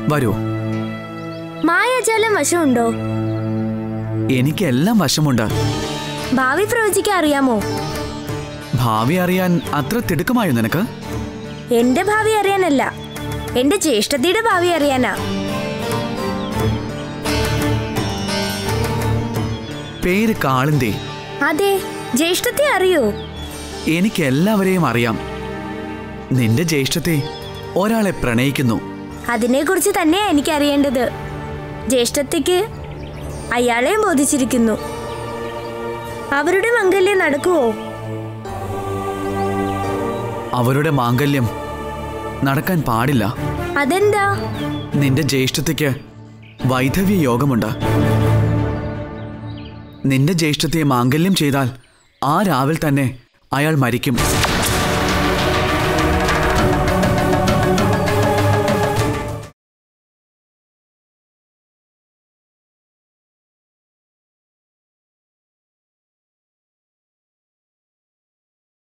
വരൂ മായാജാലം വശമുണ്ടോ എനിക്കെല്ലാം വശമുണ്ട് ഭാവി പ്രവചിക്കാൻ അറിയാമോ ഭാവി അറിയാൻ അത്ര തിടുക്കമായോ നിനക്ക് എന്റെ ഭാവി അറിയാനല്ല എന്റെ ജ്യേഷ്ഠത്തിയുടെ ഭാവി അറിയാനാ പേര് കാളിന്തി അതെ ജ്യേഷ്ഠത്തെ അറിയോ എനിക്ക് എല്ലാവരെയും അറിയാം നിന്റെ ജ്യേഷ്ഠത്തെ ഒരാളെ പ്രണയിക്കുന്നു അതിനെക്കുറിച്ച് തന്നെയാ എനിക്ക് അറിയേണ്ടത് ജ്യേഷ്ഠത്തിക്ക് അയാളെയും ബോധിച്ചിരിക്കുന്നു അവരുടെ മംഗല്യം നടക്കുവോ അവരുടെ മാംഗല്യം നടക്കാൻ പാടില്ല അതെന്താ നിന്റെ ജ്യേഷ്ഠതയ്ക്ക് വൈധവ്യ യോഗമുണ്ട് നിന്റെ ജ്യേഷ്ഠത്തെ മാംഗല്യം ചെയ്താൽ ആ രാവിൽ തന്നെ അയാൾ മരിക്കും